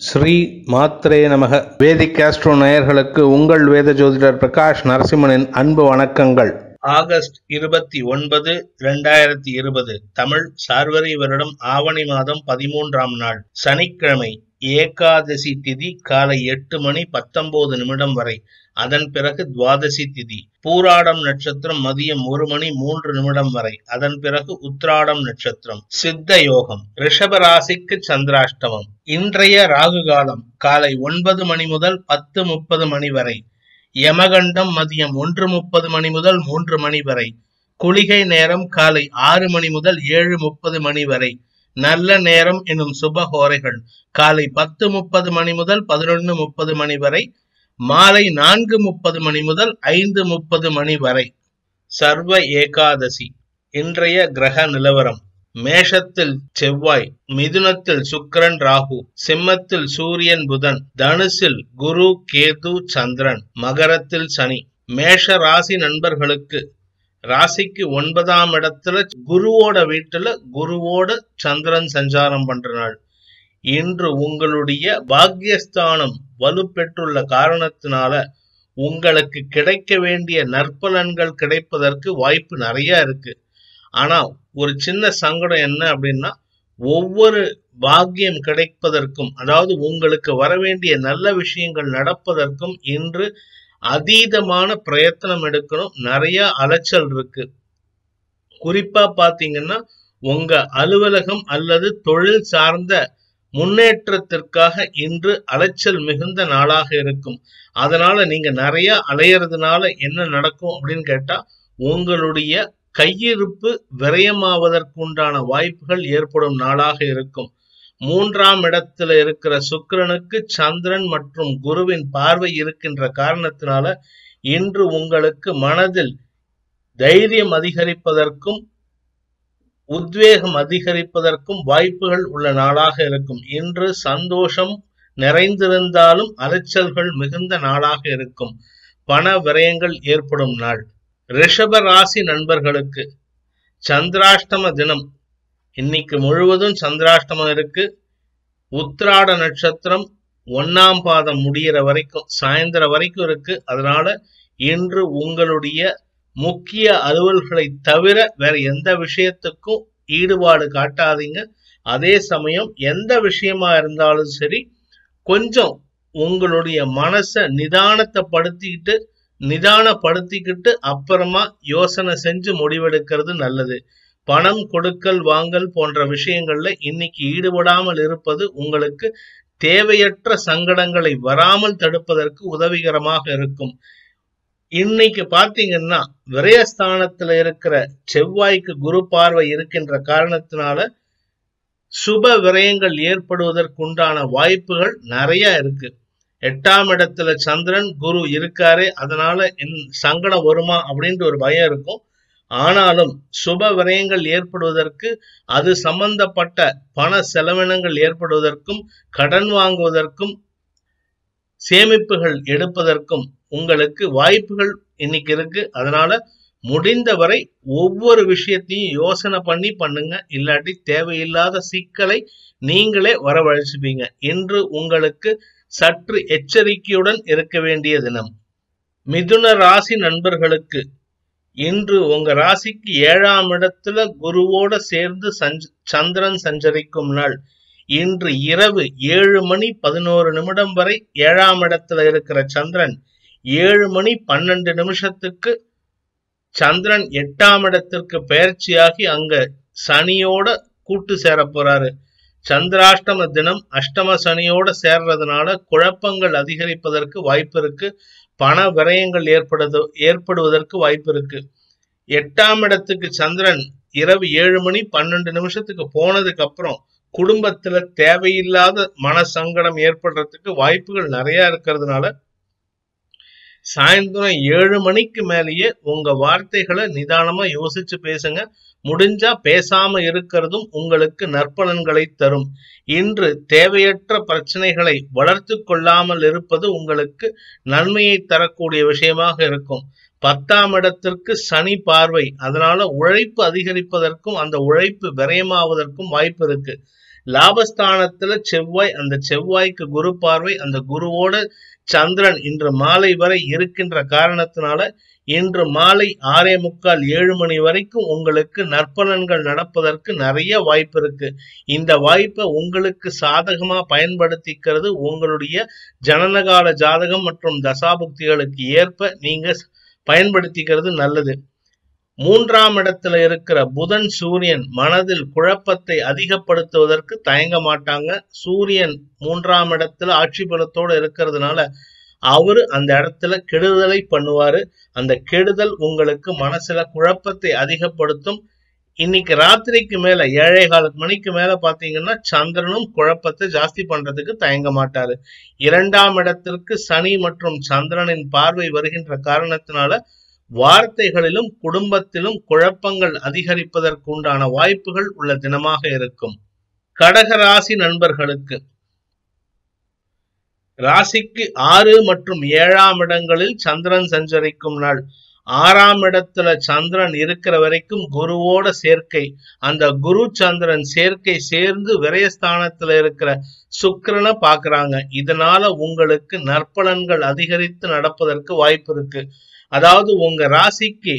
ஸ்ரீ மாத்ரே நமக வேதிக் ஆஸ்ட்ரோ நேயர்களுக்கு உங்கள் வேத ஜோதிடர் பிரகாஷ் நரசிம்மனின் அன்பு வணக்கங்கள் ஆகஸ்ட் இருபத்தி ஒன்பது இரண்டாயிரத்தி இருபது தமிழ் சார்வரி வருடம் ஆவணி மாதம் பதிமூன்றாம் நாள் சனிக்கிழமை ஏகாதசி திதி காலை எட்டு மணி பத்தொன்பது நிமிடம் வரை அதன் பிறகு துவாதசி திதி பூராடம் நட்சத்திரம் மதியம் ஒரு மணி மூன்று நிமிடம் வரை அதன் பிறகு உத்ராடம் நட்சத்திரம் சித்த யோகம் ரிஷப ராசிக்கு சந்திராஷ்டமம் இன்றைய ராகு காலம் காலை ஒன்பது மணி முதல் பத்து முப்பது மணி வரை யமகண்டம் மதியம் ஒன்று முப்பது மணி முதல் மூன்று மணி வரை குளிகை நேரம் காலை ஆறு மணி முதல் ஏழு முப்பது மணி வரை நல்ல நேரம் எனும் சுபஹோரைகள் காலை பத்து முப்பது மணி முதல் பதினொன்று முப்பது மணி வரை மாலை நான்கு முப்பது மணி முதல் ஐந்து முப்பது மணி வரை சர்வ ஏகாதசி இன்றைய கிரக நிலவரம் மேஷத்தில் செவ்வாய் மிதுனத்தில் சுக்கிரன் ராகு சிம்மத்தில் சூரியன் புதன் தனுசில் குரு கேது சந்திரன் மகரத்தில் சனி மேஷ ராசி நண்பர்களுக்கு ராசிக்கு ஒன்பதாம் இடத்துல குருவோட வீட்டுல குருவோட சந்திரன் சஞ்சாரம் பண்ற நாள் இன்று உங்களுடைய பாக்கியஸ்தானம் வலுப்பெற்றுள்ள காரணத்தினால உங்களுக்கு கிடைக்க வேண்டிய நற்பலன்கள் கிடைப்பதற்கு வாய்ப்பு நிறைய இருக்கு ஆனா ஒரு சின்ன சங்கடம் என்ன அப்படின்னா ஒவ்வொரு பாக்கியம் கிடைப்பதற்கும் அதாவது உங்களுக்கு வர வேண்டிய நல்ல விஷயங்கள் நடப்பதற்கும் இன்று அதீதமான பிரயத்தனம் எடுக்கணும் நிறைய அலைச்சல் இருக்கு குறிப்பா பாத்தீங்கன்னா உங்க அலுவலகம் அல்லது தொழில் சார்ந்த முன்னேற்றத்திற்காக இன்று அலைச்சல் மிகுந்த நாளாக இருக்கும் அதனால நீங்க நிறைய அலையறதுனால என்ன நடக்கும் அப்படின்னு கேட்டா உங்களுடைய கையிருப்பு விரயமாவதற்குண்டான வாய்ப்புகள் ஏற்படும் நாளாக இருக்கும் மூன்றாம் இடத்துல இருக்கிற சுக்கிரனுக்கு சந்திரன் மற்றும் குருவின் பார்வை இருக்கின்ற காரணத்தினால இன்று உங்களுக்கு மனதில் தைரியம் அதிகரிப்பதற்கும் உத்வேகம் அதிகரிப்பதற்கும் வாய்ப்புகள் உள்ள நாளாக இருக்கும் இன்று சந்தோஷம் நிறைந்திருந்தாலும் அலைச்சல்கள் மிகுந்த நாளாக இருக்கும் பண விரயங்கள் ஏற்படும் நாள் ரிஷப ராசி நண்பர்களுக்கு சந்திராஷ்டம தினம் இன்னைக்கு முழுவதும் சந்திராஷ்டமம் இருக்கு உத்ராட நட்சத்திரம் ஒன்னாம் பாதம் முடியிற வரைக்கும் சாயந்தரம் வரைக்கும் இருக்கு அதனால இன்று உங்களுடைய முக்கிய அலுவல்களை தவிர வேற எந்த விஷயத்துக்கும் ஈடுபாடு காட்டாதீங்க அதே சமயம் எந்த விஷயமா இருந்தாலும் சரி கொஞ்சம் உங்களுடைய மனசை நிதானத்தை படுத்திக்கிட்டு நிதானப்படுத்திக்கிட்டு அப்புறமா யோசனை செஞ்சு முடிவெடுக்கிறது நல்லது பணம் கொடுக்கல் வாங்கல் போன்ற விஷயங்கள்ல இன்னைக்கு ஈடுபடாமல் இருப்பது உங்களுக்கு தேவையற்ற சங்கடங்களை வராமல் தடுப்பதற்கு உதவிகரமாக இருக்கும் இன்னைக்கு பாத்தீங்கன்னா விரயஸ்தானத்துல இருக்கிற செவ்வாய்க்கு குரு பார்வை இருக்கின்ற காரணத்தினால சுப விரயங்கள் ஏற்படுவதற்குண்டான வாய்ப்புகள் நிறைய இருக்கு எட்டாம் இடத்துல சந்திரன் குரு இருக்காரு அதனால சங்கடம் வருமா அப்படின்ற ஒரு பயம் இருக்கும் ஆனாலும் சுப விரயங்கள் ஏற்படுவதற்கு அது சம்பந்தப்பட்ட பண செலவினங்கள் ஏற்படுவதற்கும் கடன் வாங்குவதற்கும் சேமிப்புகள் எடுப்பதற்கும் உங்களுக்கு வாய்ப்புகள் இன்னைக்கு இருக்கு அதனால முடிந்தவரை ஒவ்வொரு விஷயத்தையும் யோசனை பண்ணி பண்ணுங்க இல்லாட்டி தேவையில்லாத சிக்கலை நீங்களே வரவழைச்சுப்பீங்க இன்று உங்களுக்கு சற்று எச்சரிக்கையுடன் இருக்க வேண்டிய தினம் மிதுன ராசி நண்பர்களுக்கு இன்று உங்க ராசிக்கு ஏழாம் இடத்துல குருவோட சேர்ந்து சந்திரன் சஞ்சரிக்கும் நாள் இன்று இரவு ஏழு மணி பதினோரு நிமிடம் வரை ஏழாம் இடத்துல இருக்கிற சந்திரன் ஏழு மணி பன்னெண்டு நிமிஷத்துக்கு சந்திரன் எட்டாம் இடத்திற்கு பயிற்சியாகி அங்க சனியோட கூட்டு சேர போறாரு சந்திராஷ்டம தினம் அஷ்டம சனியோட சேர்றதுனால குழப்பங்கள் அதிகரிப்பதற்கு வாய்ப்பு இருக்கு பண விரயங்கள் ஏற்படுது ஏற்படுவதற்கு வாய்ப்பு இருக்கு எட்டாம் இடத்துக்கு சந்திரன் இரவு ஏழு மணி பன்னெண்டு நிமிஷத்துக்கு போனதுக்கு அப்புறம் குடும்பத்துல தேவையில்லாத மன சங்கடம் ஏற்படுறதுக்கு வாய்ப்புகள் நிறைய இருக்கிறதுனால சாயந்தரம் ஏழு மணிக்கு மேலேயே உங்க வார்த்தைகளை நிதானமா யோசிச்சு பேசுங்க முடிஞ்சா பேசாம இருக்கிறதும் உங்களுக்கு நற்பலன்களை தரும் இன்று தேவையற்ற பிரச்சனைகளை வளர்த்து கொள்ளாமல் இருப்பது உங்களுக்கு நன்மையை தரக்கூடிய விஷயமாக இருக்கும் பத்தாம் இடத்திற்கு சனி பார்வை அதனால உழைப்பு அதிகரிப்பதற்கும் அந்த உழைப்பு விரயமாவதற்கும் வாய்ப்பு இருக்கு லாபஸ்தானத்துல செவ்வாய் அந்த செவ்வாய்க்கு குரு பார்வை அந்த குருவோட சந்திரன் இன்று மாலை வரை இருக்கின்ற காரணத்தினால இன்று மாலை ஆறே முக்கால் ஏழு மணி வரைக்கும் உங்களுக்கு நற்பலன்கள் நடப்பதற்கு நிறைய வாய்ப்பு இருக்கு இந்த வாய்ப்பை உங்களுக்கு சாதகமா பயன்படுத்திக்கிறது உங்களுடைய ஜனனகால ஜாதகம் மற்றும் தசாபுக்திகளுக்கு ஏற்ப நீங்க பயன்படுத்திக்கிறது நல்லது மூன்றாம் இடத்துல இருக்கிற புதன் சூரியன் மனதில் குழப்பத்தை அதிகப்படுத்துவதற்கு தயங்க மாட்டாங்க சூரியன் மூன்றாம் இடத்துல ஆட்சி பலத்தோட இருக்கிறதுனால அவரு அந்த இடத்துல கெடுதலை பண்ணுவாரு அந்த கெடுதல் உங்களுக்கு மனசுல குழப்பத்தை அதிகப்படுத்தும் இன்னைக்கு ராத்திரிக்கு மேல ஏழை கால மணிக்கு மேல பாத்தீங்கன்னா சந்திரனும் குழப்பத்தை ஜாஸ்தி பண்றதுக்கு தயங்க மாட்டாரு இரண்டாம் இடத்திற்கு சனி மற்றும் சந்திரனின் பார்வை வருகின்ற காரணத்தினால வார்த்தைகளிலும் குடும்பத்திலும் குழப்பங்கள் அதிகரிப்பதற்கு உண்டான வாய்ப்புகள் உள்ள தினமாக இருக்கும் கடகராசி நண்பர்களுக்கு ராசிக்கு ஆறு மற்றும் ஏழாம் இடங்களில் சந்திரன் சஞ்சரிக்கும் நாள் ஆறாம் இடத்துல சந்திரன் இருக்கிற வரைக்கும் குருவோட சேர்க்கை அந்த குரு சந்திரன் சேர்க்கை சேர்ந்து விரயஸ்தானத்துல இருக்கிற சுக்கிரனை பாக்குறாங்க இதனால உங்களுக்கு நற்பலன்கள் அதிகரித்து நடப்பதற்கு வாய்ப்பு இருக்கு அதாவது உங்க ராசிக்கு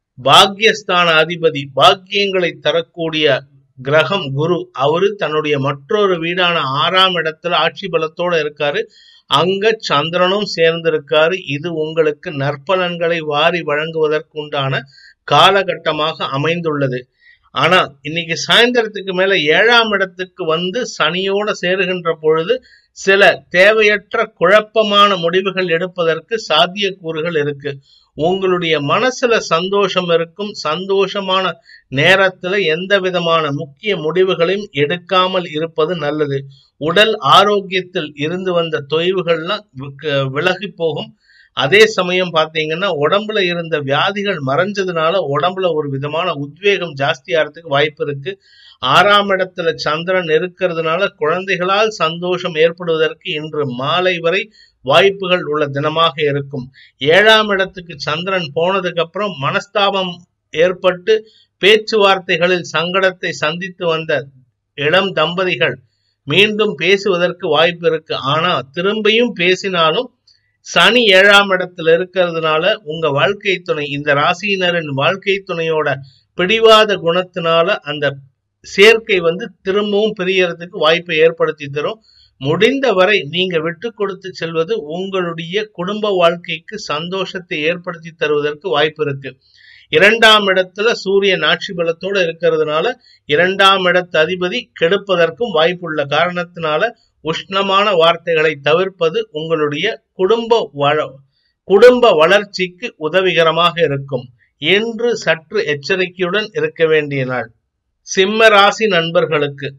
பாக்யஸ்தான அதிபதி பாக்கியங்களை தரக்கூடிய கிரகம் குரு அவரு தன்னுடைய மற்றொரு வீடான ஆறாம் இடத்துல ஆட்சி பலத்தோட இருக்காரு அங்க சந்திரனும் சேர்ந்திருக்காரு இது உங்களுக்கு நற்பலன்களை வாரி வழங்குவதற்கு உண்டான காலகட்டமாக அமைந்துள்ளது ஆனா இன்னைக்கு சாயந்தரத்துக்கு மேல ஏழாம் இடத்துக்கு வந்து சனியோட சேருகின்ற பொழுது சில தேவையற்ற குழப்பமான முடிவுகள் எடுப்பதற்கு சாத்தியக்கூறுகள் இருக்கு உங்களுடைய மனசுல சந்தோஷம் இருக்கும் சந்தோஷமான நேரத்துல எந்த விதமான முக்கிய முடிவுகளையும் எடுக்காமல் இருப்பது நல்லது உடல் ஆரோக்கியத்தில் இருந்து வந்த தொய்வுகள்லாம் விலகி போகும் அதே சமயம் பாத்தீங்கன்னா உடம்புல இருந்த வியாதிகள் மறைஞ்சதுனால உடம்புல ஒரு விதமான உத்வேகம் ஜாஸ்தியாகிறதுக்கு வாய்ப்பு இருக்கு ஆறாம் இடத்துல சந்திரன் இருக்கிறதுனால குழந்தைகளால் சந்தோஷம் ஏற்படுவதற்கு இன்று மாலை வரை வாய்ப்புகள் உள்ள தினமாக இருக்கும் ஏழாம் இடத்துக்கு சந்திரன் போனதுக்கு அப்புறம் மனஸ்தாபம் ஏற்பட்டு பேச்சுவார்த்தைகளில் சங்கடத்தை சந்தித்து வந்த இளம் தம்பதிகள் மீண்டும் பேசுவதற்கு வாய்ப்பு இருக்கு ஆனா திரும்பியும் பேசினாலும் சனி ஏழாம் இடத்துல இருக்கிறதுனால உங்க வாழ்க்கை துணை இந்த ராசியினரின் வாழ்க்கை துணையோட பிடிவாத குணத்தினால அந்த சேர்க்கை வந்து திரும்பவும் பிரியறதுக்கு வாய்ப்பை ஏற்படுத்தி தரும் முடிந்த வரை நீங்க விட்டு கொடுத்து செல்வது உங்களுடைய குடும்ப வாழ்க்கைக்கு சந்தோஷத்தை ஏற்படுத்தி தருவதற்கு வாய்ப்பு இருக்கு இரண்டாம் இடத்துல சூரியன் ஆட்சி பலத்தோட இருக்கிறதுனால இரண்டாம் இடத்து அதிபதி கெடுப்பதற்கும் வாய்ப்புள்ள காரணத்தினால உஷ்ணமான வார்த்தைகளை தவிர்ப்பது உங்களுடைய குடும்ப வள குடும்ப வளர்ச்சிக்கு உதவிகரமாக இருக்கும் என்று சற்று எச்சரிக்கையுடன் இருக்க வேண்டிய நாள் சிம்ம ராசி நண்பர்களுக்கு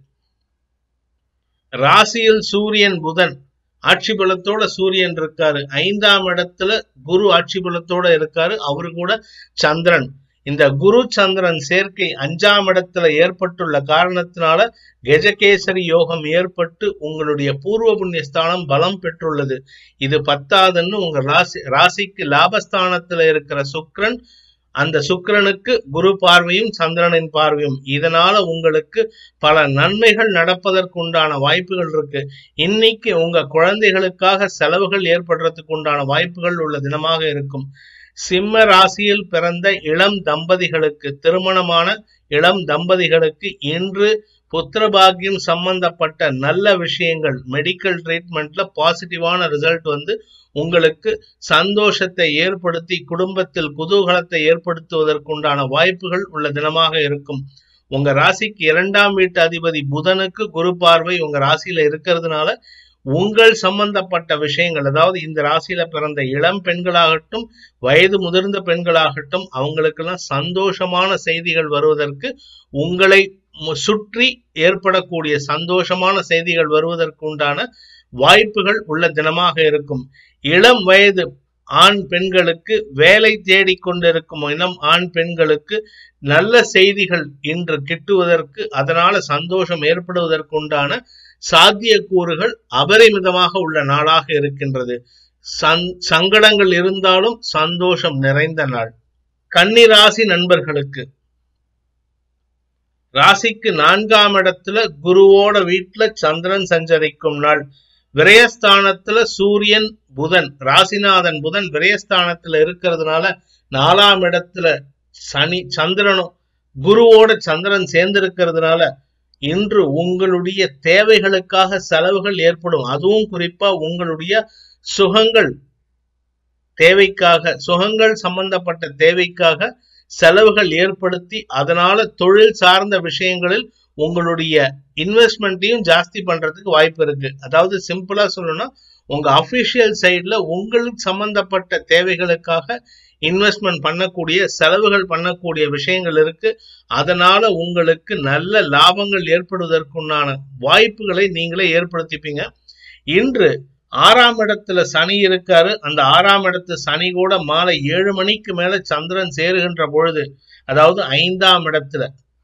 ராசியில் சூரியன் புதன் ஆட்சி பலத்தோட சூரியன் இருக்காரு ஐந்தாம் இடத்துல குரு ஆட்சி பலத்தோட இருக்காரு அவரு கூட சந்திரன் இந்த குரு சந்திரன் சேர்க்கை அஞ்சாம் இடத்துல ஏற்பட்டுள்ள காரணத்தினால கஜகேசரி யோகம் ஏற்பட்டு உங்களுடைய பூர்வ புண்ணிய ஸ்தானம் பலம் பெற்றுள்ளது இது பத்தாதுன்னு உங்க ராசி ராசிக்கு லாபஸ்தானத்துல இருக்கிற சுக்ரன் அந்த சுக்கிரனுக்கு குரு பார்வையும் சந்திரனின் பார்வையும் இதனால உங்களுக்கு பல நன்மைகள் நடப்பதற்கு உண்டான வாய்ப்புகள் இருக்கு இன்னைக்கு உங்க குழந்தைகளுக்காக செலவுகள் ஏற்படுறதுக்கு உண்டான வாய்ப்புகள் உள்ள தினமாக இருக்கும் சிம்ம ராசியில் பிறந்த இளம் தம்பதிகளுக்கு திருமணமான இளம் தம்பதிகளுக்கு இன்று புத்திரபாகியம் சம்பந்தப்பட்ட நல்ல விஷயங்கள் மெடிக்கல் ட்ரீட்மெண்ட்ல பாசிட்டிவான ரிசல்ட் வந்து உங்களுக்கு சந்தோஷத்தை ஏற்படுத்தி குடும்பத்தில் குதூகலத்தை ஏற்படுத்துவதற்குண்டான வாய்ப்புகள் உள்ள தினமாக இருக்கும் உங்க ராசிக்கு இரண்டாம் வீட்டு அதிபதி புதனுக்கு குரு பார்வை உங்க ராசியில இருக்கிறதுனால உங்கள் சம்பந்தப்பட்ட விஷயங்கள் அதாவது இந்த ராசியில பிறந்த இளம் பெண்களாகட்டும் வயது முதிர்ந்த பெண்களாகட்டும் அவங்களுக்கெல்லாம் சந்தோஷமான செய்திகள் வருவதற்கு உங்களை சுற்றி ஏற்படக்கூடிய சந்தோஷமான செய்திகள் வருவதற்கு உண்டான வாய்ப்புகள் உள்ள தினமாக இருக்கும் இளம் வயது ஆண் பெண்களுக்கு வேலை தேடிக்கொண்டிருக்கும் இனம் ஆண் பெண்களுக்கு நல்ல செய்திகள் இன்று கிட்டுவதற்கு அதனால சந்தோஷம் ஏற்படுவதற்கு உண்டான சாத்தியக்கூறுகள் அபரிமிதமாக உள்ள நாளாக இருக்கின்றது சங்கடங்கள் இருந்தாலும் சந்தோஷம் நிறைந்த நாள் கன்னிராசி நண்பர்களுக்கு ராசிக்கு நான்காம் இடத்துல குருவோட வீட்டுல சந்திரன் சஞ்சரிக்கும் நாள் விரயஸ்தானத்துல சூரியன் புதன் ராசிநாதன் புதன் விரயஸ்தானத்துல இருக்கிறதுனால நாலாம் இடத்துல சனி சந்திரனும் குருவோட சந்திரன் சேர்ந்திருக்கிறதுனால இன்று உங்களுடைய தேவைகளுக்காக செலவுகள் ஏற்படும் அதுவும் குறிப்பா உங்களுடைய சுகங்கள் தேவைக்காக சுகங்கள் சம்பந்தப்பட்ட தேவைக்காக செலவுகள் ஏற்படுத்தி அதனால தொழில் சார்ந்த விஷயங்களில் உங்களுடைய இன்வெஸ்ட்மெண்ட்டையும் ஜாஸ்தி பண்றதுக்கு வாய்ப்பு இருக்கு அதாவது சிம்பிளா சொல்லணும்னா உங்க அபிஷியல் சைட்ல உங்களுக்கு சம்பந்தப்பட்ட தேவைகளுக்காக இன்வெஸ்ட்மெண்ட் பண்ணக்கூடிய செலவுகள் பண்ணக்கூடிய விஷயங்கள் இருக்கு அதனால உங்களுக்கு நல்ல லாபங்கள் ஏற்படுவதற்குண்டான வாய்ப்புகளை நீங்களே ஏற்படுத்திப்பீங்க இன்று ஆறாம் இடத்துல சனி இருக்காரு அந்த ஆறாம் இடத்து சனி கூட மாலை ஏழு மணிக்கு மேல சந்திரன் சேருகின்ற பொழுது அதாவது ஐந்தாம் இடத்துல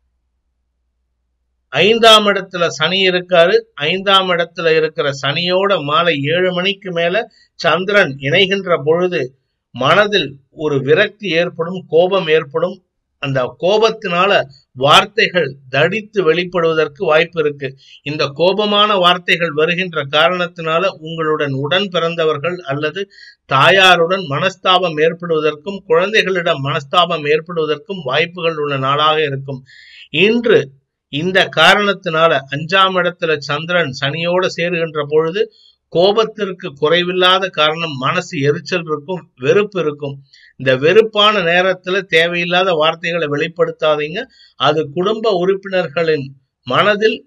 ஐந்தாம் இடத்துல சனி இருக்காரு ஐந்தாம் இடத்துல இருக்கிற சனியோட மாலை ஏழு மணிக்கு மேல சந்திரன் இணைகின்ற பொழுது மனதில் ஒரு விரக்தி ஏற்படும் கோபம் ஏற்படும் அந்த கோபத்தினால வார்த்தைகள் தடித்து வெளிப்படுவதற்கு வாய்ப்பு இருக்கு இந்த கோபமான வார்த்தைகள் வருகின்ற காரணத்தினால உங்களுடன் உடன் பிறந்தவர்கள் அல்லது தாயாருடன் மனஸ்தாபம் ஏற்படுவதற்கும் குழந்தைகளிடம் மனஸ்தாபம் ஏற்படுவதற்கும் வாய்ப்புகள் உள்ள நாளாக இருக்கும் இன்று இந்த காரணத்தினால அஞ்சாம் இடத்துல சந்திரன் சனியோட சேருகின்ற பொழுது கோபத்திற்கு குறைவில்லாத காரணம் மனசு எரிச்சல் இருக்கும் வெறுப்பு இருக்கும் இந்த வெறுப்பான நேரத்துல தேவையில்லாத வார்த்தைகளை வெளிப்படுத்தாதீங்க அது குடும்ப உறுப்பினர்களின் மனதில்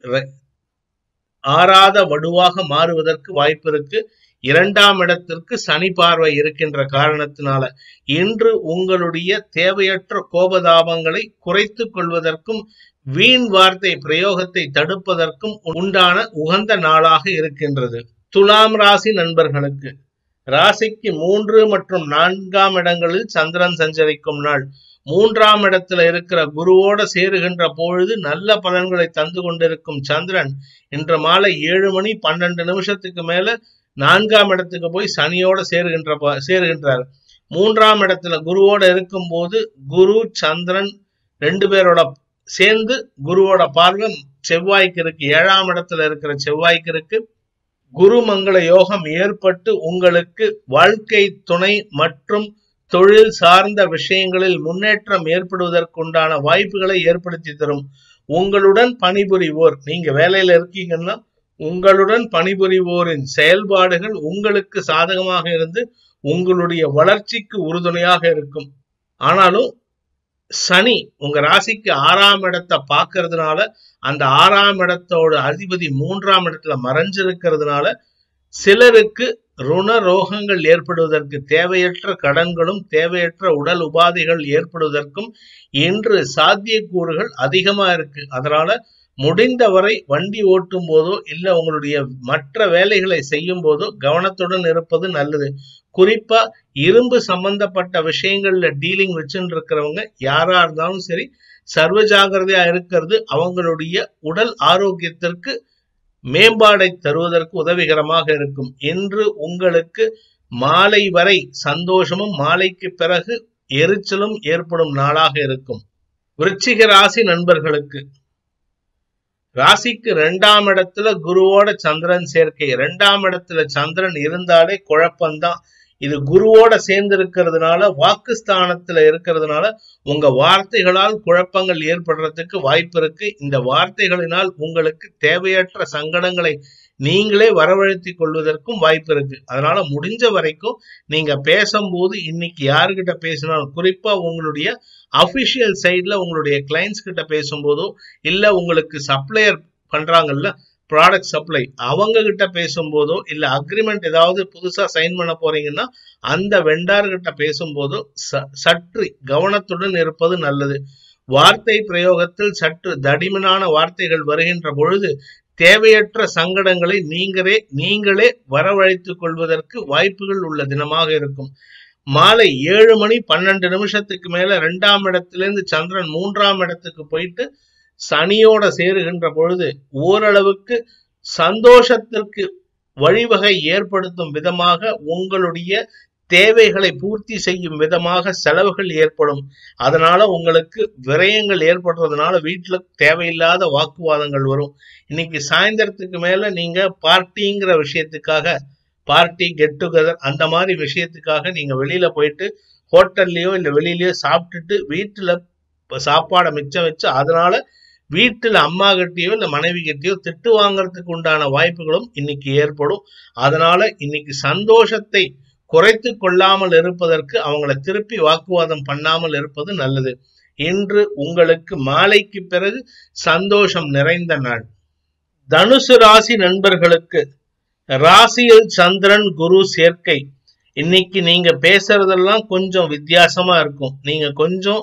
ஆறாத வடுவாக மாறுவதற்கு வாய்ப்பு இருக்கு இரண்டாம் இடத்திற்கு சனி பார்வை இருக்கின்ற காரணத்தினால இன்று உங்களுடைய தேவையற்ற கோபதாபங்களை குறைத்து கொள்வதற்கும் வீண் வார்த்தை பிரயோகத்தை தடுப்பதற்கும் உண்டான உகந்த நாளாக இருக்கின்றது துலாம் ராசி நண்பர்களுக்கு ராசிக்கு மூன்று மற்றும் நான்காம் இடங்களில் சந்திரன் சஞ்சரிக்கும் நாள் மூன்றாம் இடத்துல இருக்கிற குருவோட சேருகின்ற பொழுது நல்ல பலன்களை தந்து கொண்டிருக்கும் சந்திரன் இன்று மாலை ஏழு மணி பன்னெண்டு நிமிஷத்துக்கு மேல நான்காம் இடத்துக்கு போய் சனியோட சேருகின்ற சேருகின்றார் மூன்றாம் இடத்துல குருவோட இருக்கும் போது குரு சந்திரன் ரெண்டு பேரோட சேர்ந்து குருவோட பார்வை செவ்வாய்க்கு இருக்கு ஏழாம் இடத்துல இருக்கிற செவ்வாய்க்கு இருக்கு குரு மங்கள யோகம் ஏற்பட்டு உங்களுக்கு வாழ்க்கை துணை மற்றும் தொழில் சார்ந்த விஷயங்களில் முன்னேற்றம் ஏற்படுவதற்குண்டான வாய்ப்புகளை ஏற்படுத்தி தரும் உங்களுடன் பணிபுரிவோர் நீங்க வேலையில இருக்கீங்கன்னா உங்களுடன் பணிபுரிவோரின் செயல்பாடுகள் உங்களுக்கு சாதகமாக இருந்து உங்களுடைய வளர்ச்சிக்கு உறுதுணையாக இருக்கும் ஆனாலும் சனி உங்க ராசிக்கு ஆறாம் இடத்தை பார்க்கறதுனால அந்த ஆறாம் இடத்தோட அதிபதி மூன்றாம் இடத்துல மறைஞ்சிருக்கிறதுனால சிலருக்கு ருண ரோகங்கள் ஏற்படுவதற்கு தேவையற்ற கடன்களும் தேவையற்ற உடல் உபாதைகள் ஏற்படுவதற்கும் இன்று சாத்தியக்கூறுகள் அதிகமா இருக்கு அதனால முடிந்தவரை வண்டி ஓட்டும் போதோ இல்ல உங்களுடைய மற்ற வேலைகளை செய்யும் போதோ கவனத்துடன் இருப்பது நல்லது குறிப்பா இரும்பு சம்பந்தப்பட்ட விஷயங்கள்ல டீலிங் வச்சுட்டு இருக்கிறவங்க யாரா இருந்தாலும் சரி சர்வ ஜாகிரதையா இருக்கிறது அவங்களுடைய உடல் ஆரோக்கியத்திற்கு மேம்பாடை தருவதற்கு உதவிகரமாக இருக்கும் என்று உங்களுக்கு மாலை வரை சந்தோஷமும் மாலைக்கு பிறகு எரிச்சலும் ஏற்படும் நாளாக இருக்கும் விருச்சிக ராசி நண்பர்களுக்கு ராசிக்கு ரெண்டாம் இடத்துல குருவோட சந்திரன் சேர்க்கை ரெண்டாம் இடத்துல சந்திரன் இருந்தாலே குழப்பம்தான் இது குருவோட சேர்ந்து இருக்கிறதுனால வாக்குஸ்தானத்துல இருக்கிறதுனால உங்க வார்த்தைகளால் குழப்பங்கள் ஏற்படுறதுக்கு வாய்ப்பு இருக்கு இந்த வார்த்தைகளினால் உங்களுக்கு தேவையற்ற சங்கடங்களை நீங்களே வரவழைத்து கொள்வதற்கும் வாய்ப்பு இருக்கு அதனால முடிஞ்ச வரைக்கும் நீங்க பேசும்போது இன்னைக்கு யாருக்கிட்ட பேசினாலும் குறிப்பா உங்களுடைய அபிஷியல் சைட்ல உங்களுடைய கிளைண்ட்ஸ் கிட்ட பேசும்போதோ இல்ல உங்களுக்கு சப்ளையர் பண்றாங்கல்ல ப்ராடக்ட் சப்ளை அவங்க கிட்ட பேசும்போதோ இல்ல அக்ரிமெண்ட் ஏதாவது புதுசா சைன் பண்ண போறீங்கன்னா அந்த வெண்டார் கிட்ட பேசும்போதோ சற்று கவனத்துடன் இருப்பது நல்லது வார்த்தை பிரயோகத்தில் சற்று தடிமனான வார்த்தைகள் வருகின்ற பொழுது தேவையற்ற சங்கடங்களை நீங்களே நீங்களே வரவழைத்துக் கொள்வதற்கு வாய்ப்புகள் உள்ள தினமாக இருக்கும் மாலை ஏழு மணி பன்னெண்டு நிமிஷத்துக்கு மேல ரெண்டாம் இடத்திலிருந்து சந்திரன் மூன்றாம் இடத்துக்கு போயிட்டு சனியோட சேருகின்ற பொழுது ஓரளவுக்கு சந்தோஷத்திற்கு வழிவகை ஏற்படுத்தும் விதமாக உங்களுடைய தேவைகளை பூர்த்தி செய்யும் விதமாக செலவுகள் ஏற்படும் அதனால உங்களுக்கு விரயங்கள் ஏற்படுறதுனால வீட்டுல தேவையில்லாத வாக்குவாதங்கள் வரும் இன்னைக்கு சாயந்தரத்துக்கு மேல நீங்க பார்ட்டிங்கிற விஷயத்துக்காக பார்ட்டி கெட் டுகெதர் அந்த மாதிரி விஷயத்துக்காக நீங்க வெளியில போயிட்டு ஹோட்டல்லையோ இல்ல வெளியிலயோ சாப்பிட்டுட்டு வீட்டுல சாப்பாடை மிச்சம் வச்சு அதனால வீட்டுல அம்மா கிட்டயோ இல்ல மனைவி கிட்டயோ திட்டு வாங்குறதுக்கு உண்டான வாய்ப்புகளும் இன்னைக்கு ஏற்படும் அதனால இன்னைக்கு சந்தோஷத்தை குறைத்து கொள்ளாமல் இருப்பதற்கு அவங்கள திருப்பி வாக்குவாதம் பண்ணாமல் இருப்பது நல்லது இன்று உங்களுக்கு மாலைக்கு பிறகு சந்தோஷம் நிறைந்த நாள் தனுசு ராசி நண்பர்களுக்கு ராசியில் சந்திரன் குரு சேர்க்கை இன்னைக்கு நீங்க பேசுறதெல்லாம் கொஞ்சம் வித்தியாசமா இருக்கும் நீங்க கொஞ்சம்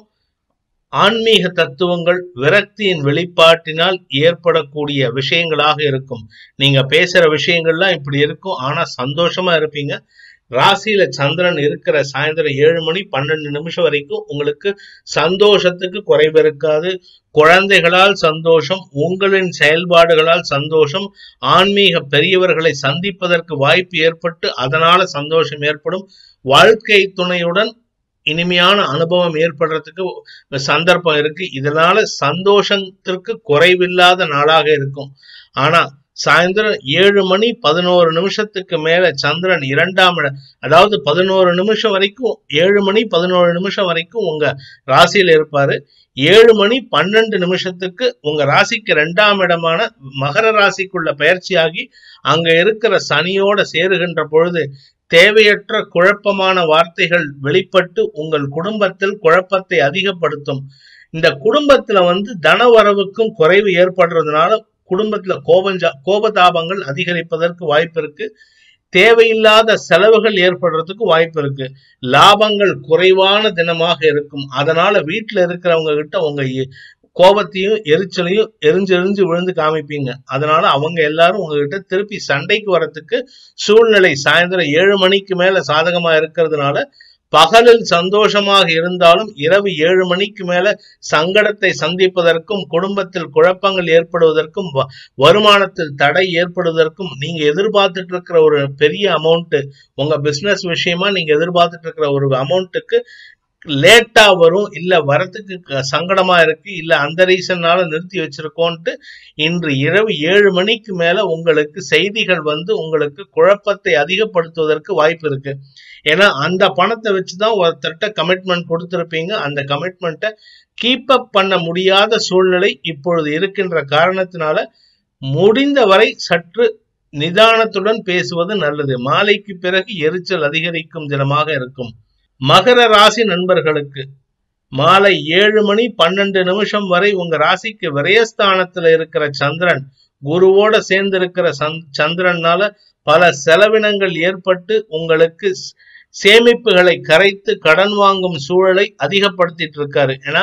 ஆன்மீக தத்துவங்கள் விரக்தியின் வெளிப்பாட்டினால் ஏற்படக்கூடிய விஷயங்களாக இருக்கும் நீங்க பேசுற விஷயங்கள்லாம் இப்படி இருக்கும் ஆனா சந்தோஷமா இருப்பீங்க ராசியில சந்திரன் இருக்கிற சாயந்தரம் ஏழு மணி பன்னெண்டு நிமிஷம் வரைக்கும் உங்களுக்கு சந்தோஷத்துக்கு குறைவு இருக்காது குழந்தைகளால் சந்தோஷம் உங்களின் செயல்பாடுகளால் சந்தோஷம் ஆன்மீக பெரியவர்களை சந்திப்பதற்கு வாய்ப்பு ஏற்பட்டு அதனால சந்தோஷம் ஏற்படும் வாழ்க்கை துணையுடன் இனிமையான அனுபவம் ஏற்படுறதுக்கு சந்தர்ப்பம் இருக்கு இதனால சந்தோஷத்திற்கு குறைவில்லாத நாளாக இருக்கும் ஆனா சாயந்தரம் ஏழு மணி பதினோரு நிமிஷத்துக்கு மேல சந்திரன் இரண்டாம் இட அதாவது பதினோரு நிமிஷம் வரைக்கும் ஏழு மணி பதினோரு நிமிஷம் வரைக்கும் உங்க ராசியில இருப்பாரு ஏழு மணி பன்னெண்டு நிமிஷத்துக்கு உங்க ராசிக்கு ரெண்டாம் இடமான மகர ராசிக்குள்ள பயிற்சியாகி அங்க இருக்கிற சனியோட சேருகின்ற பொழுது தேவையற்ற குழப்பமான வார்த்தைகள் வெளிப்பட்டு உங்கள் குடும்பத்தில் குழப்பத்தை அதிகப்படுத்தும் இந்த குடும்பத்துல வந்து தனவரவுக்கும் குறைவு ஏற்படுறதுனால குடும்பத்துல கோபஞ்சா கோபதாபங்கள் அதிகரிப்பதற்கு வாய்ப்பு இருக்கு தேவையில்லாத செலவுகள் ஏற்படுறதுக்கு வாய்ப்பு இருக்கு லாபங்கள் குறைவான தினமாக இருக்கும் அதனால வீட்டுல இருக்கிறவங்க கிட்ட உங்க கோபத்தையும் எரிச்சலையும் எரிஞ்சு எரிஞ்சு விழுந்து காமிப்பீங்க அதனால அவங்க எல்லாரும் உங்ககிட்ட திருப்பி சண்டைக்கு வரத்துக்கு சூழ்நிலை சாயந்தரம் ஏழு மணிக்கு மேல சாதகமா இருக்கிறதுனால பகலில் சந்தோஷமாக இருந்தாலும் இரவு ஏழு மணிக்கு மேல சங்கடத்தை சந்திப்பதற்கும் குடும்பத்தில் குழப்பங்கள் ஏற்படுவதற்கும் வருமானத்தில் தடை ஏற்படுவதற்கும் நீங்க எதிர்பார்த்துட்டு இருக்கிற ஒரு பெரிய அமௌண்ட் உங்க பிசினஸ் விஷயமா நீங்க எதிர்பார்த்துட்டு இருக்கிற ஒரு அமௌண்ட்டுக்கு லேட்டா வரும் இல்ல வரத்துக்கு சங்கடமா இருக்கு இல்ல அந்த ரீசன்னால நிறுத்தி வச்சிருக்கோன்ட்டு இன்று இரவு ஏழு மணிக்கு மேல உங்களுக்கு செய்திகள் வந்து உங்களுக்கு குழப்பத்தை அதிகப்படுத்துவதற்கு வாய்ப்பு இருக்கு ஏன்னா அந்த பணத்தை வச்சுதான் ஒருத்தர்கிட்ட கமிட்மெண்ட் கொடுத்துருப்பீங்க அந்த கமிட்மெண்ட்டை கீப் அப் பண்ண முடியாத சூழ்நிலை இப்பொழுது இருக்கின்ற காரணத்தினால முடிந்த வரை சற்று நிதானத்துடன் பேசுவது நல்லது மாலைக்கு பிறகு எரிச்சல் அதிகரிக்கும் தினமாக இருக்கும் மகர ராசி நண்பர்களுக்கு மாலை ஏழு மணி பன்னெண்டு நிமிஷம் வரை உங்க ராசிக்கு விரயஸ்தானத்துல இருக்கிற சந்திரன் குருவோட சேர்ந்து இருக்கிற சந்திரனால பல செலவினங்கள் ஏற்பட்டு உங்களுக்கு சேமிப்புகளை கரைத்து கடன் வாங்கும் சூழலை அதிகப்படுத்திட்டு இருக்காரு ஏன்னா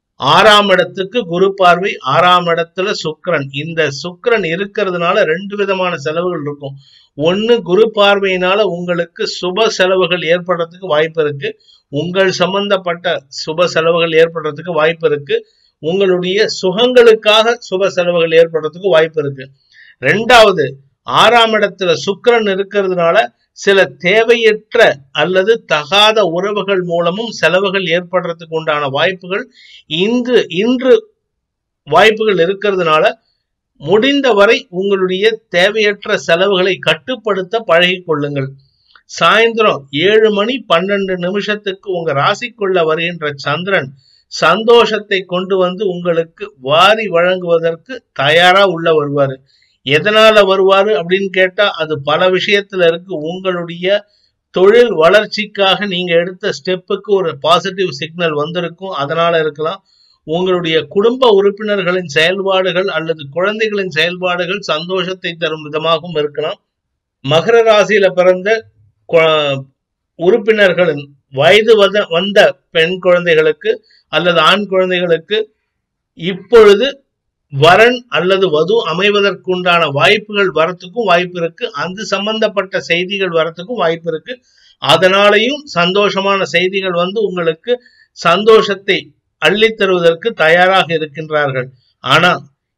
ஆறாம் இடத்துக்கு குரு பார்வை ஆறாம் இடத்துல சுக்கரன் இந்த சுக்கரன் இருக்கிறதுனால ரெண்டு விதமான செலவுகள் இருக்கும் ஒன்னு குரு பார்வையினால உங்களுக்கு சுப செலவுகள் ஏற்படுறதுக்கு வாய்ப்பு இருக்கு உங்கள் சம்பந்தப்பட்ட சுப செலவுகள் ஏற்படுறதுக்கு வாய்ப்பு இருக்கு உங்களுடைய சுகங்களுக்காக சுப செலவுகள் ஏற்படுறதுக்கு வாய்ப்பு இருக்கு ரெண்டாவது ஆறாம் இடத்துல சுக்கரன் இருக்கிறதுனால சில தேவையற்ற அல்லது தகாத உறவுகள் மூலமும் செலவுகள் ஏற்படுறதுக்கு உண்டான வாய்ப்புகள் இன்று இன்று வாய்ப்புகள் இருக்கிறதுனால முடிந்தவரை உங்களுடைய தேவையற்ற செலவுகளை கட்டுப்படுத்த பழகி கொள்ளுங்கள் சாயந்தரம் ஏழு மணி பன்னெண்டு நிமிஷத்துக்கு உங்க ராசிக்குள்ள வருகின்ற சந்திரன் சந்தோஷத்தை கொண்டு வந்து உங்களுக்கு வாரி வழங்குவதற்கு தயாரா உள்ள வருவாரு எதனால வருவாரு அப்படின்னு கேட்டா அது பல விஷயத்துல இருக்கு உங்களுடைய தொழில் வளர்ச்சிக்காக நீங்க எடுத்த ஸ்டெப்புக்கு ஒரு பாசிட்டிவ் சிக்னல் வந்திருக்கும் அதனால இருக்கலாம் உங்களுடைய குடும்ப உறுப்பினர்களின் செயல்பாடுகள் அல்லது குழந்தைகளின் செயல்பாடுகள் சந்தோஷத்தை தரும் விதமாகவும் இருக்கலாம் மகர ராசியில பிறந்த உறுப்பினர்களின் வயது வந்த பெண் குழந்தைகளுக்கு அல்லது ஆண் குழந்தைகளுக்கு இப்பொழுது வரன் அல்லது வது அமைவதற்குண்டான வாய்ப்புகள் வரத்துக்கும் வாய்ப்பு இருக்கு அது சம்பந்தப்பட்ட செய்திகள் வரத்துக்கும் வாய்ப்பு இருக்கு அதனாலையும் சந்தோஷமான செய்திகள் வந்து உங்களுக்கு சந்தோஷத்தை அள்ளித் தருவதற்கு தயாராக இருக்கின்றார்கள் ஆனா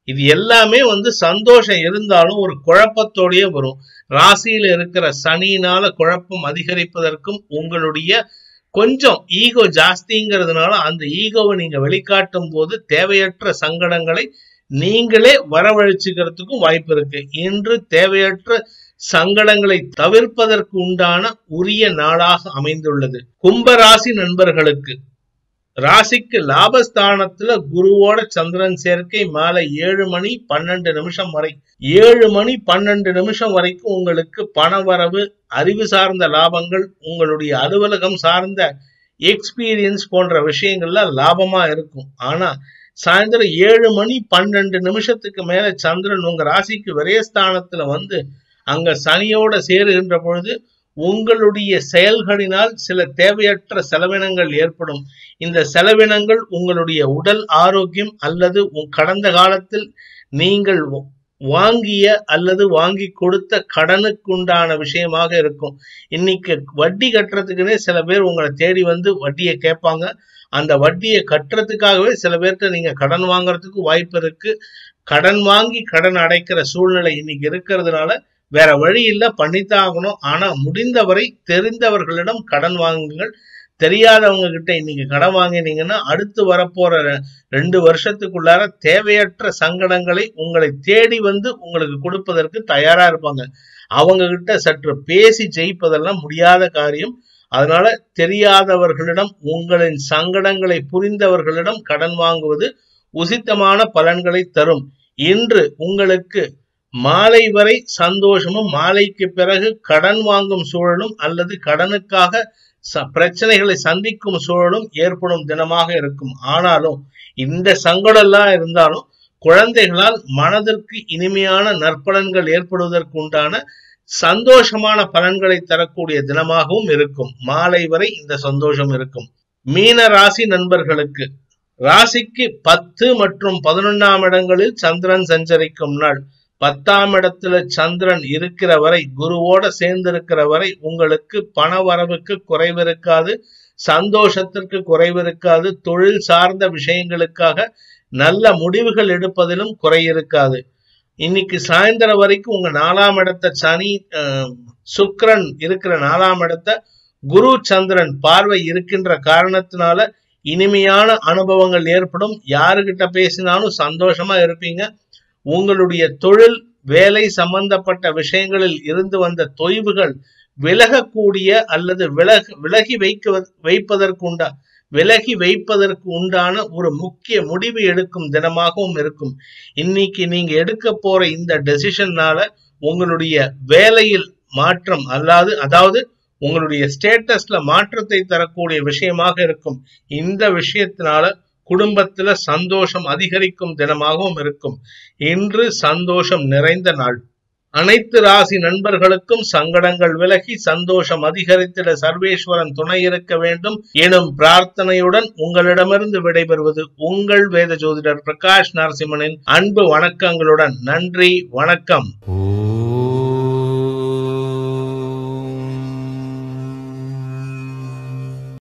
இது எல்லாமே வந்து சந்தோஷம் இருந்தாலும் ஒரு குழப்பத்தோடயே வரும் ராசியில இருக்கிற சனியினால குழப்பம் அதிகரிப்பதற்கும் உங்களுடைய கொஞ்சம் ஈகோ ஜாஸ்திங்கிறதுனால அந்த ஈகோவை நீங்க வெளிக்காட்டும் போது தேவையற்ற சங்கடங்களை நீங்களே வரவழைச்சுக்கிறதுக்கும் வாய்ப்பு இருக்கு இன்று தேவையற்ற சங்கடங்களை தவிர்ப்பதற்கு உண்டான உரிய நாளாக அமைந்துள்ளது கும்பராசி நண்பர்களுக்கு ராசிக்கு லாபஸ்தானத்துல குருவோட சந்திரன் சேர்க்கை மாலை ஏழு மணி பன்னெண்டு நிமிஷம் வரை ஏழு மணி பன்னெண்டு நிமிஷம் வரைக்கும் உங்களுக்கு பண வரவு அறிவு சார்ந்த லாபங்கள் உங்களுடைய அலுவலகம் சார்ந்த எக்ஸ்பீரியன்ஸ் போன்ற விஷயங்கள்ல லாபமா இருக்கும் ஆனா சாயந்தரம் ஏழு மணி பன்னெண்டு நிமிஷத்துக்கு மேல சந்திரன் உங்க ராசிக்கு விரயஸ்தானத்துல வந்து அங்க சனியோட சேருகின்ற பொழுது உங்களுடைய செயல்களினால் சில தேவையற்ற செலவினங்கள் ஏற்படும் இந்த செலவினங்கள் உங்களுடைய உடல் ஆரோக்கியம் அல்லது உ- கடந்த காலத்தில் நீங்கள் வ- வாங்கிய அல்லது வாங்கி கொடுத்த கடனுக்குண்டான விஷயமாக இருக்கும் இன்னைக்கு வட்டி கட்டுறதுக்குன்னே சில பேர் உங்களை தேடி வந்து வட்டியை கேட்பாங்க அந்த வட்டியை கட்டுறதுக்காகவே சில பேர்கிட்ட நீங்க கடன் வாங்குறதுக்கு வாய்ப்பு இருக்கு கடன் வாங்கி கடன் அடைக்கிற சூழ்நிலை இன்னைக்கு இருக்கிறதுனால வேற வழி இல்ல பண்ணித்தான் ஆகணும் ஆனா முடிந்தவரை தெரிந்தவர்களிடம் கடன் வாங்குங்கள் தெரியாதவங்க கிட்ட இன்னைக்கு கடன் வாங்கினீங்கன்னா அடுத்து வரப்போற ரெ- ரெண்டு வருஷத்துக்குள்ளார தேவையற்ற சங்கடங்களை உங்களை தேடி வந்து உங்களுக்கு கொடுப்பதற்கு தயாரா இருப்பாங்க அவங்க கிட்ட சற்று பேசி ஜெயிப்பதெல்லாம் முடியாத காரியம் அதனால தெரியாதவர்களிடம் உங்களின் சங்கடங்களை புரிந்தவர்களிடம் கடன் வாங்குவது உசித்தமான பலன்களை தரும் இன்று உங்களுக்கு மாலை வரை சந்தோஷமும் மாலைக்கு பிறகு கடன் வாங்கும் சூழலும் அல்லது கடனுக்காக ச- பிரச்சனைகளை சந்திக்கும் சூழலும் ஏற்படும் தினமாக இருக்கும் ஆனாலும் இந்த சங்கடம் எல்லாம் இருந்தாலும் குழந்தைகளால் மனதிற்கு இனிமையான நற்பலன்கள் ஏற்படுவதற்கு உண்டான சந்தோஷமான பலன்களை தரக்கூடிய தினமாகவும் இருக்கும் மாலை வரை இந்த சந்தோஷம் இருக்கும் மீன ராசி நண்பர்களுக்கு ராசிக்கு பத்து மற்றும் பதினொன்னாம் இடங்களில் சந்திரன் சஞ்சரிக்கும் நாள் பத்தாம் இடத்துல சந்திரன் இருக்கிற வரை குருவோட சேர்ந்திருக்கிற வரை உங்களுக்கு பண வரவுக்கு குறைவு இருக்காது சந்தோஷத்திற்கு குறைவு இருக்காது தொழில் சார்ந்த விஷயங்களுக்காக நல்ல முடிவுகள் எடுப்பதிலும் குறை இருக்காது இன்னைக்கு சாயந்தரம் வரைக்கும் உங்க நாலாம் இடத்த சனி அஹ், சுக்கிரன் இருக்கிற நாலாம் இடத்த குரு சந்திரன் பார்வை இருக்கின்ற காரணத்தினால இனிமையான அனுபவங்கள் ஏற்படும் யாருகிட்ட பேசினாலும் சந்தோஷமா இருப்பீங்க உங்களுடைய தொழில் வேலை சம்பந்தப்பட்ட விஷயங்களில் இருந்து வந்த தொய்வுகள் விலகக்கூடிய அல்லது விலக விலகி வைக்க வைப்பதற்கு உண்டா விலகி வைப்பதற்கு உண்டான ஒரு முக்கிய முடிவு எடுக்கும் தினமாகவும் இருக்கும் இன்னைக்கு நீங்க எடுக்க போற இந்த டெசிஷன்னால உங்களுடைய வேலையில் மாற்றம் அல்லாது அதாவது உங்களுடைய ஸ்டேட்டஸ்ல மாற்றத்தை தரக்கூடிய விஷயமாக இருக்கும் இந்த விஷயத்தினால குடும்பத்துல சந்தோஷம் அதிகரிக்கும் தினமாகவும் இருக்கும் இன்று சந்தோஷம் நிறைந்த நாள் அனைத்து ராசி நண்பர்களுக்கும் சங்கடங்கள் விலகி சந்தோஷம் அதிகரித்திட சர்வேஸ்வரன் துணை இருக்க வேண்டும் எனும் பிரார்த்தனையுடன் உங்களிடமிருந்து விடைபெறுவது உங்கள் வேத ஜோதிடர் பிரகாஷ் நரசிம்மனின் அன்பு வணக்கங்களுடன் நன்றி வணக்கம் ஓ